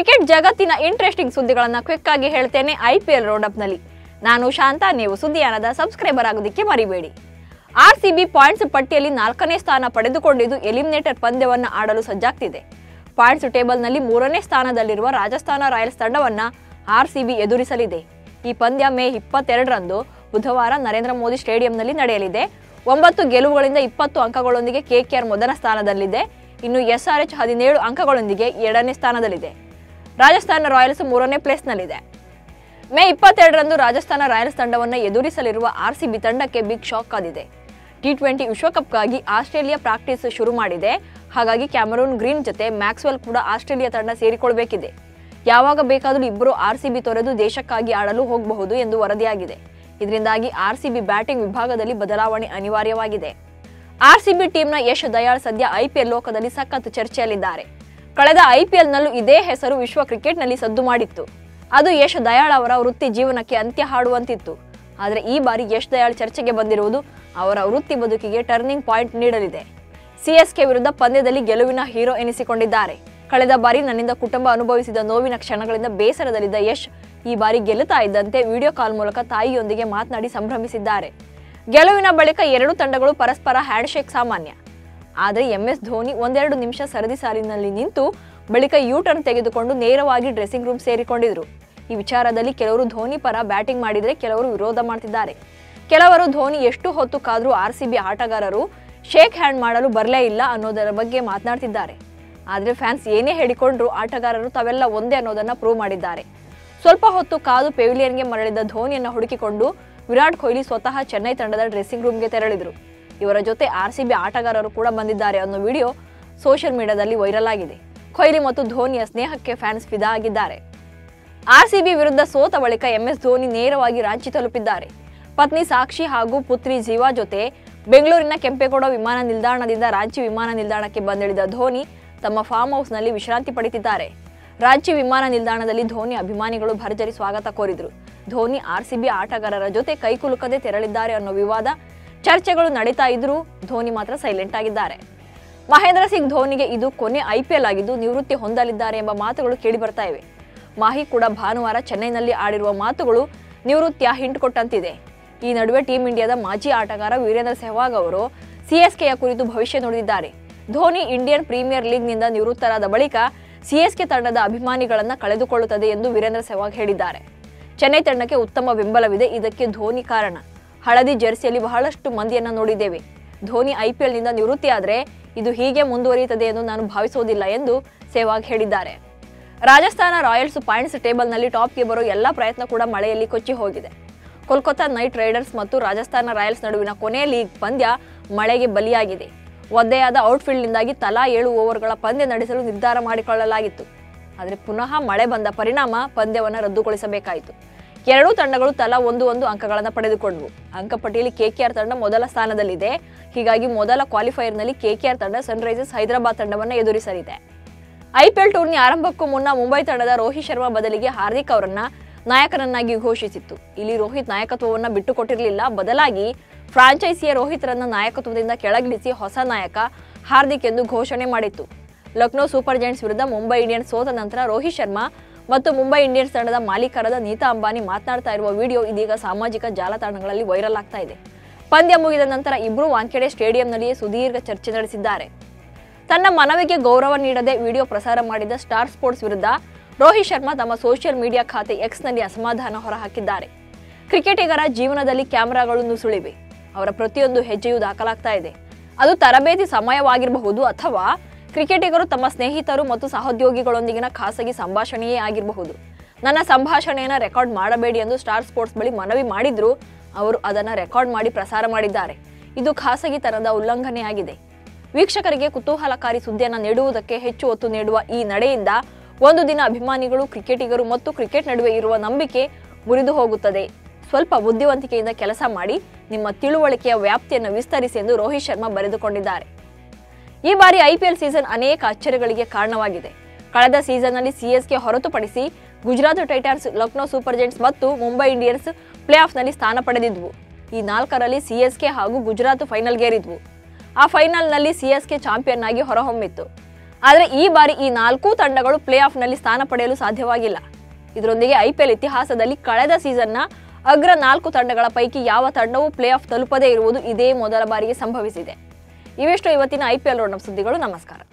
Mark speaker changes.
Speaker 1: cricket ಜಗತ್ತಿನ interesting ಸುದ್ದಿಗಳನ್ನ quick ಆಗಿ ಹೇಳ್ತೇನೆ ಐ ಪಿ ಎಲ್ ನಲ್ಲಿ ನಾನು ಶಾಂತ ನೀವು ಸುದ್ದಿಯಾನದ ಸಬ್ಸ್ಕ್ರೈಬರ್ ಆಗೋದಕ್ಕೆ ಮರಿಬೇಡಿ ಆರ್ ಸಿ ಬಿ ಪಾಯಿಂಟ್ಸ್ ಪಟ್ಟಿಯಲ್ಲಿ ನಾಲ್ಕನೇ ಸ್ಥಾನ ಪಡೆದುಕೊಂಡಿದ್ದು ಎಲಿಮಿನೇಟರ್ ಪಂದ್ಯವನ್ನು ಆಡಲು ಸಜ್ಜಾಗ್ತಿದೆ ಪಾಯಿಂಟ್ಸ್ ಟೇಬಲ್ನಲ್ಲಿ ಮೂರನೇ ಸ್ಥಾನದಲ್ಲಿರುವ ರಾಜಸ್ಥಾನ ರಾಯಲ್ಸ್ ತಂಡವನ್ನ ಆರ್ ಸಿ ಬಿ ಎದುರಿಸಲಿದೆ ಈ ಪಂದ್ಯ ಮೇ ಇಪ್ಪತ್ತೆರಡರಂದು ಬುಧವಾರ ನರೇಂದ್ರ ಮೋದಿ ಸ್ಟೇಡಿಯಂನಲ್ಲಿ ನಡೆಯಲಿದೆ ಒಂಬತ್ತು ಗೆಲುವುಗಳಿಂದ ಇಪ್ಪತ್ತು ಅಂಕಗಳೊಂದಿಗೆ ಕೆಕೆಆರ್ ಮೊದಲ ಸ್ಥಾನದಲ್ಲಿದೆ ಇನ್ನು ಎಸ್ಆರ್ಎಚ್ ಹದಿನೇಳು ಅಂಕಗಳೊಂದಿಗೆ ಎರಡನೇ ಸ್ಥಾನದಲ್ಲಿದೆ ರಾಜಸ್ಥಾನ ರಾಯಲ್ಸ್ ಮೂರನೇ ಪ್ಲೇಸ್ನಲ್ಲಿದೆ ಮೇ ಇಪ್ಪತ್ತೆರಡರಂದು ರಾಜಸ್ಥಾನ ರಾಯಲ್ಸ್ ತಂಡವನ್ನು ಎದುರಿಸಲಿರುವ ಆರ್ಸಿಬಿ ತಂಡಕ್ಕೆ ಬಿಗ್ ಶಾಕ್ ಕಾದಿದೆ ಟಿ ಟ್ವೆಂಟಿ ವಿಶ್ವಕಪ್ಗಾಗಿ ಆಸ್ಟ್ರೇಲಿಯಾ ಪ್ರಾಕ್ಟೀಸ್ ಶುರು ಮಾಡಿದೆ ಹಾಗಾಗಿ ಕ್ಯಾಮರೂನ್ ಗ್ರೀನ್ ಜೊತೆ ಮ್ಯಾಕ್ಸ್ವೆಲ್ ಕೂಡ ಆಸ್ಟ್ರೇಲಿಯಾ ತಂಡ ಸೇರಿಕೊಳ್ಬೇಕಿದೆ ಯಾವಾಗ ಬೇಕಾದರೂ ಇಬ್ಬರು ಆರ್ಸಿಬಿ ತೊರೆದು ದೇಶಕ್ಕಾಗಿ ಆಡಲು ಹೋಗಬಹುದು ಎಂದು ವರದಿಯಾಗಿದೆ ಇದರಿಂದಾಗಿ ಆರ್ಸಿಬಿ ಬ್ಯಾಟಿಂಗ್ ವಿಭಾಗದಲ್ಲಿ ಬದಲಾವಣೆ ಅನಿವಾರ್ಯವಾಗಿದೆ ಆರ್ಸಿಬಿ ಟೀಮ್ನ ಯಶ್ ದಯಾಳ್ ಸದ್ಯ ಐಪಿಎಲ್ ಲೋಕದಲ್ಲಿ ಸಖತ್ ಚರ್ಚೆಯಲ್ಲಿದ್ದಾರೆ ಕಳೆದ ಐಪಿಎಲ್ನಲ್ಲೂ ಇದೇ ಹೆಸರು ವಿಶ್ವ ಕ್ರಿಕೆಟ್ನಲ್ಲಿ ಸದ್ದು ಮಾಡಿತ್ತು ಅದು ಯಶ್ ದಯಾಳ್ ಅವರ ವೃತ್ತಿ ಜೀವನಕ್ಕೆ ಅಂತ್ಯ ಹಾಡುವಂತಿತ್ತು ಆದರೆ ಈ ಬಾರಿ ಯಶ್ ದಯಾಳ್ ಚರ್ಚೆಗೆ ಬಂದಿರುವುದು ಅವರ ವೃತ್ತಿ ಬದುಕಿಗೆ ಟರ್ನಿಂಗ್ ಪಾಯಿಂಟ್ ನೀಡಲಿದೆ ಸಿಎಸ್ಕೆ ವಿರುದ್ಧ ಪಂದ್ಯದಲ್ಲಿ ಗೆಲುವಿನ ಹೀರೋ ಎನಿಸಿಕೊಂಡಿದ್ದಾರೆ ಕಳೆದ ಬಾರಿ ನನ್ನಿಂದ ಕುಟುಂಬ ಅನುಭವಿಸಿದ ನೋವಿನ ಕ್ಷಣಗಳಿಂದ ಬೇಸರದಲ್ಲಿದ್ದ ಯಶ್ ಈ ಬಾರಿ ಗೆಲ್ಲುತ್ತಾ ಇದ್ದಂತೆ ವಿಡಿಯೋ ಕಾಲ್ ಮೂಲಕ ತಾಯಿಯೊಂದಿಗೆ ಮಾತನಾಡಿ ಸಂಭ್ರಮಿಸಿದ್ದಾರೆ ಗೆಲುವಿನ ಬಳಿಕ ಎರಡು ತಂಡಗಳು ಪರಸ್ಪರ ಹ್ಯಾಂಡ್ಶೇಕ್ ಸಾಮಾನ್ಯ ಆದರೆ ಎಂಎಸ್ ಧೋನಿ ಒಂದೆರಡು ನಿಮಿಷ ಸರದಿ ಸಾಲಿನಲ್ಲಿ ನಿಂತು ಬಳಿಕ ಯೂ ಟರ್ನ್ ತೆಗೆದುಕೊಂಡು ನೇರವಾಗಿ ಡ್ರೆಸ್ಸಿಂಗ್ ರೂಮ್ ಸೇರಿಕೊಂಡಿದ್ರು ಈ ವಿಚಾರದಲ್ಲಿ ಕೆಲವರು ಧೋನಿ ಪರ ಬ್ಯಾಟಿಂಗ್ ಮಾಡಿದರೆ ಕೆಲವರು ವಿರೋಧ ಮಾಡ್ತಿದ್ದಾರೆ ಕೆಲವರು ಧೋನಿ ಎಷ್ಟು ಹೊತ್ತು ಕಾದ್ರೂ ಆರ್ ಸಿ ಬಿ ಆಟಗಾರರು ಶೇಕ್ ಹ್ಯಾಂಡ್ ಮಾಡಲು ಬರಲೇ ಇಲ್ಲ ಅನ್ನೋದರ ಬಗ್ಗೆ ಮಾತನಾಡ್ತಿದ್ದಾರೆ ಆದರೆ ಫ್ಯಾನ್ಸ್ ಏನೇ ಹೇಳಿಕೊಂಡ್ರು ಆಟಗಾರರು ತಾವೆಲ್ಲ ಒಂದೇ ಅನ್ನೋದನ್ನ ಪ್ರೂವ್ ಮಾಡಿದ್ದಾರೆ ಸ್ವಲ್ಪ ಹೊತ್ತು ಕಾದು ಪೆವಿಲಿಯನ್ಗೆ ಮರಳಿದ ಧೋನಿಯನ್ನ ಹುಡುಕಿಕೊಂಡು ವಿರಾಟ್ ಕೊಹ್ಲಿ ಸ್ವತಃ ಚೆನ್ನೈ ತಂಡದ ಡ್ರೆಸ್ಸಿಂಗ್ ರೂಮ್ಗೆ ತೆರಳಿದ್ರು ಇವರ ಜೊತೆ ಆರ್ ಸಿ ಬಿ ಆಟಗಾರರು ಕೂಡ ಬಂದಿದ್ದಾರೆ ಅನ್ನೋ ವಿಡಿಯೋ ಸೋಷಿಯಲ್ ಮೀಡಿಯಾದಲ್ಲಿ ವೈರಲ್ ಆಗಿದೆ ಕೊಹ್ಲಿ ಮತ್ತು ಧೋನಿಯ ಸ್ನೇಹಕ್ಕೆ ಫ್ಯಾನ್ಸ್ ಫಿದಾ ಆಗಿದ್ದಾರೆ ಆರ್ಸಿಬಿ ವಿರುದ್ಧ ಸೋತ ಬಳಿಕ ಎಂಎಸ್ ಧೋನಿ ನೇರವಾಗಿ ರಾಂಚಿ ತಲುಪಿದ್ದಾರೆ ಪತ್ನಿ ಸಾಕ್ಷಿ ಹಾಗೂ ಪುತ್ರಿ ಜೀವಾ ಜೊತೆ ಬೆಂಗಳೂರಿನ ಕೆಂಪೇಗೌಡ ವಿಮಾನ ನಿಲ್ದಾಣದಿಂದ ರಾಂಚಿ ವಿಮಾನ ನಿಲ್ದಾಣಕ್ಕೆ ಬಂದಿಳಿದ ಧೋನಿ ತಮ್ಮ ಫಾರ್ಮ್ ಹೌಸ್ನಲ್ಲಿ ವಿಶ್ರಾಂತಿ ಪಡೆದಿದ್ದಾರೆ ರಾಂಚಿ ವಿಮಾನ ನಿಲ್ದಾಣದಲ್ಲಿ ಧೋನಿ ಅಭಿಮಾನಿಗಳು ಭರ್ಜರಿ ಸ್ವಾಗತ ಕೋರಿದ್ರು ಧೋನಿ ಆರ್ಸಿಬಿ ಆಟಗಾರರ ಜೊತೆ ಕೈಕುಲುಕದೆ ತೆರಳಿದ್ದಾರೆ ಅನ್ನೋ ವಿವಾದ ಚರ್ಚೆಗಳು ನಡೀತಾ ಇದ್ರೂ ಧೋನಿ ಮಾತ್ರ ಸೈಲೆಂಟ್ ಆಗಿದ್ದಾರೆ ಮಹೇಂದ್ರ ಸಿಂಗ್ ಧೋನಿಗೆ ಇದು ಕೊನೆ ಐಪಿಎಲ್ ಆಗಿದ್ದು ನಿವೃತ್ತಿ ಹೊಂದಲಿದ್ದಾರೆ ಎಂಬ ಮಾತುಗಳು ಕೇಳಿಬರ್ತಾ ಇವೆ ಮಾಹಿ ಕೂಡ ಭಾನುವಾರ ಚೆನ್ನೈನಲ್ಲಿ ಆಡಿರುವ ಮಾತುಗಳು ನಿವೃತ್ತಿಯ ಹಿಂಟ್ ಕೊಟ್ಟಂತಿದೆ ಈ ನಡುವೆ ಟೀಂ ಇಂಡಿಯಾದ ಮಾಜಿ ಆಟಗಾರ ವೀರೇಂದ್ರ ಸೆಹ್ವಾಗ್ ಅವರು ಸಿಎಸ್ಕೆಯ ಕುರಿತು ಭವಿಷ್ಯ ನುಡಿದಿದ್ದಾರೆ ಧೋನಿ ಇಂಡಿಯನ್ ಪ್ರೀಮಿಯರ್ ಲೀಗ್ನಿಂದ ನಿವೃತ್ತರಾದ ಬಳಿಕ ಸಿಎಸ್ಕೆ ತಂಡದ ಅಭಿಮಾನಿಗಳನ್ನ ಕಳೆದುಕೊಳ್ಳುತ್ತದೆ ಎಂದು ವೀರೇಂದ್ರ ಸೆಹ್ವಾಗ್ ಹೇಳಿದ್ದಾರೆ ಚೆನ್ನೈ ತಂಡಕ್ಕೆ ಉತ್ತಮ ಬೆಂಬಲವಿದೆ ಇದಕ್ಕೆ ಧೋನಿ ಕಾರಣ ಹಳದಿ ಜೆರ್ಸಿಯಲ್ಲಿ ಬಹಳಷ್ಟು ಮಂದಿಯನ್ನ ನೋಡಿದ್ದೇವೆ ಧೋನಿ ಐಪಿಎಲ್ನಿಂದ ನಿವೃತ್ತಿಯಾದರೆ ಇದು ಹೀಗೆ ಮುಂದುವರಿಯುತ್ತದೆ ಎಂದು ನಾನು ಭಾವಿಸುವುದಿಲ್ಲ ಎಂದು ಸೆಹ್ವಾಗ್ ಹೇಳಿದ್ದಾರೆ ರಾಜಸ್ಥಾನ ರಾಯಲ್ಸ್ ಪಾಯಿಂಟ್ಸ್ ಟೇಬಲ್ನಲ್ಲಿ ಟಾಪ್ಗೆ ಬರೋ ಎಲ್ಲ ಪ್ರಯತ್ನ ಕೂಡ ಮಳೆಯಲ್ಲಿ ಕೊಚ್ಚಿ ಹೋಗಿದೆ ಕೋಲ್ಕತ್ತಾ ನೈಟ್ ರೈಡರ್ಸ್ ಮತ್ತು ರಾಜಸ್ಥಾನ ರಾಯಲ್ಸ್ ನಡುವಿನ ಕೊನೆ ಲೀಗ್ ಪಂದ್ಯ ಮಳೆಗೆ ಬಲಿಯಾಗಿದೆ ಒದ್ದೆಯಾದ ಔಟ್ಫೀಲ್ಡ್ನಿಂದಾಗಿ ತಲಾ ಏಳು ಓವರ್ಗಳ ಪಂದ್ಯ ನಡೆಸಲು ನಿರ್ಧಾರ ಮಾಡಿಕೊಳ್ಳಲಾಗಿತ್ತು ಆದರೆ ಪುನಃ ಮಳೆ ಬಂದ ಪರಿಣಾಮ ಪಂದ್ಯವನ್ನು ರದ್ದುಗೊಳಿಸಬೇಕಾಯಿತು ಎರಡೂ ತಂಡಗಳು ತಲಾ ಒಂದು ಒಂದು ಅಂಕಗಳನ್ನು ಪಡೆದುಕೊಂಡವು ಅಂಕಪಟ್ಟಿಯಲ್ಲಿ ಕೆಕೆಆರ್ ತಂಡ ಮೊದಲ ಸ್ಥಾನದಲ್ಲಿದೆ ಹೀಗಾಗಿ ಮೊದಲ ಕ್ವಾಲಿಫೈಯರ್ನಲ್ಲಿ ಕೆಕೆಆರ್ ತಂಡ ಸನ್ರೈಸರ್ಸ್ ಹೈದರಾಬಾದ್ ತಂಡವನ್ನು ಎದುರಿಸಲಿದೆ ಐಪಿಎಲ್ ಟೂರ್ನಿ ಆರಂಭಕ್ಕೂ ಮುನ್ನ ಮುಂಬೈ ತಂಡದ ರೋಹಿತ್ ಶರ್ಮಾ ಬದಲಿಗೆ ಹಾರ್ದಿಕ್ ಅವರನ್ನ ನಾಯಕನನ್ನಾಗಿ ಘೋಷಿಸಿತ್ತು ಇಲ್ಲಿ ರೋಹಿತ್ ನಾಯಕತ್ವವನ್ನು ಬಿಟ್ಟುಕೊಟ್ಟಿರಲಿಲ್ಲ ಬದಲಾಗಿ ಫ್ರಾಂಚೈಸಿಯ ರೋಹಿತ್ರನ್ನ ನಾಯಕತ್ವದಿಂದ ಕೆಳಗಿಳಿಸಿ ಹೊಸ ನಾಯಕ ಹಾರ್ದಿಕ್ ಎಂದು ಘೋಷಣೆ ಮಾಡಿತ್ತು ಲಕ್ನೋ ಸೂಪರ್ ಜೈಂಟ್ಸ್ ವಿರುದ್ಧ ಮುಂಬೈ ಇಂಡಿಯನ್ಸ್ ಸೋತ ನಂತರ ರೋಹಿತ್ ಶರ್ಮಾ ಮತ್ತು ಮುಂಬೈ ಇಂಡಿಯನ್ಸ್ ತಂಡದ ಮಾಲೀಕರಾದ ನೀತಾ ಅಂಬಾನಿ ಮಾತನಾಡ್ತಾ ಇರುವ ವಿಡಿಯೋ ಇದೀಗ ಸಾಮಾಜಿಕ ಜಾಲತಾಣಗಳಲ್ಲಿ ವೈರಲ್ ಆಗ್ತಾ ಇದೆ ಪಂದ್ಯ ಮುಗಿದ ನಂತರ ಇಬ್ಬರು ವಾಂಖೆಡೆ ಸ್ಟೇಡಿಯಂನಲ್ಲಿಯೇ ಸುದೀರ್ಘ ಚರ್ಚೆ ನಡೆಸಿದ್ದಾರೆ ತನ್ನ ಮನವಿಗೆ ಗೌರವ ನೀಡದೆ ವಿಡಿಯೋ ಪ್ರಸಾರ ಮಾಡಿದ ಸ್ಟಾರ್ ಸ್ಪೋರ್ಟ್ಸ್ ವಿರುದ್ಧ ರೋಹಿತ್ ಶರ್ಮಾ ತಮ್ಮ ಸೋಷಿಯಲ್ ಮೀಡಿಯಾ ಖಾತೆ ಎಕ್ಸ್ನಲ್ಲಿ ಅಸಮಾಧಾನ ಹೊರಹಾಕಿದ್ದಾರೆ ಕ್ರಿಕೆಟಿಗರ ಜೀವನದಲ್ಲಿ ಕ್ಯಾಮೆರಾಗಳು ನುಸುಳಿವೆ ಅವರ ಪ್ರತಿಯೊಂದು ಹೆಜ್ಜೆಯೂ ದಾಖಲಾಗ್ತಾ ಇದೆ ಅದು ತರಬೇತಿ ಸಮಯವಾಗಿರಬಹುದು ಅಥವಾ ಕ್ರಿಕೆಟಿಗರು ತಮ್ಮ ಸ್ನೇಹಿತರು ಮತ್ತು ಸಹೋದ್ಯೋಗಿಗಳೊಂದಿಗಿನ ಖಾಸಗಿ ಸಂಭಾಷಣೆಯೇ ಆಗಿರಬಹುದು ನನ್ನ ಸಂಭಾಷಣೆಯನ್ನು ರೆಕಾರ್ಡ್ ಮಾಡಬೇಡಿ ಎಂದು ಸ್ಟಾರ್ ಸ್ಪೋರ್ಟ್ಸ್ ಬಳಿ ಮನವಿ ಮಾಡಿದ್ರು ಅವರು ಅದನ್ನು ರೆಕಾರ್ಡ್ ಮಾಡಿ ಪ್ರಸಾರ ಮಾಡಿದ್ದಾರೆ ಇದು ಖಾಸಗಿತನದ ಉಲ್ಲಂಘನೆಯಾಗಿದೆ ವೀಕ್ಷಕರಿಗೆ ಕುತೂಹಲಕಾರಿ ಸುದ್ದಿಯನ್ನು ನೀಡುವುದಕ್ಕೆ ಹೆಚ್ಚು ಒತ್ತು ನೀಡುವ ಈ ನಡೆಯಿಂದ ಒಂದು ದಿನ ಅಭಿಮಾನಿಗಳು ಕ್ರಿಕೆಟಿಗರು ಮತ್ತು ಕ್ರಿಕೆಟ್ ನಡುವೆ ಇರುವ ನಂಬಿಕೆ ಮುರಿದು ಹೋಗುತ್ತದೆ ಸ್ವಲ್ಪ ಬುದ್ಧಿವಂತಿಕೆಯಿಂದ ಕೆಲಸ ಮಾಡಿ ನಿಮ್ಮ ತಿಳುವಳಿಕೆಯ ವ್ಯಾಪ್ತಿಯನ್ನು ವಿಸ್ತರಿಸಿ ಎಂದು ರೋಹಿತ್ ಶರ್ಮಾ ಬರೆದುಕೊಂಡಿದ್ದಾರೆ ಈ ಬಾರಿ ಐಪಿಎಲ್ ಸೀಸನ್ ಅನೇಕ ಅಚ್ಚರಿಗಳಿಗೆ ಕಾರಣವಾಗಿದೆ ಕಳೆದ ಸೀಸನ್ನಲ್ಲಿ ಸಿಎಸ್ಕೆ ಹೊರತುಪಡಿಸಿ Gujarat Titans Lucknow super giants ಮತ್ತು ಮುಂಬೈ ಇಂಡಿಯನ್ಸ್ ಪ್ಲೇ ಆಫ್ನಲ್ಲಿ ಸ್ಥಾನ ಪಡೆದಿದ್ವು ಈ ನಾಲ್ಕರಲ್ಲಿ ಸಿಎಸ್ಕೆ ಹಾಗೂ ಗುಜರಾತ್ ಫೈನಲ್ಗೇರಿದ್ವು ಆ ಫೈನಲ್ನಲ್ಲಿ ಸಿಎಸ್ಕೆ ಚಾಂಪಿಯನ್ ಆಗಿ ಹೊರಹೊಮ್ಮಿತ್ತು ಆದರೆ ಈ ಬಾರಿ ಈ ನಾಲ್ಕೂ ತಂಡಗಳು ಪ್ಲೇ ಆಫ್ನಲ್ಲಿ ಸ್ಥಾನ ಪಡೆಯಲು ಸಾಧ್ಯವಾಗಿಲ್ಲ ಇದರೊಂದಿಗೆ ಐಪಿಎಲ್ ಇತಿಹಾಸದಲ್ಲಿ ಕಳೆದ ಸೀಸನ್ನ ಅಗ್ರ ನಾಲ್ಕು ತಂಡಗಳ ಪೈಕಿ ಯಾವ ತಂಡವೂ ಪ್ಲೇ ಆಫ್ ತಲುಪದೇ ಇರುವುದು ಇದೇ ಮೊದಲ ಬಾರಿಗೆ ಸಂಭವಿಸಿದೆ ಇವೆಷ್ಟು ಇವತ್ತಿನ ಐಪಿಎಲ್ ರೋಡ್ ಸುದ್ದಿಗಳು ನಮಸ್ಕಾರ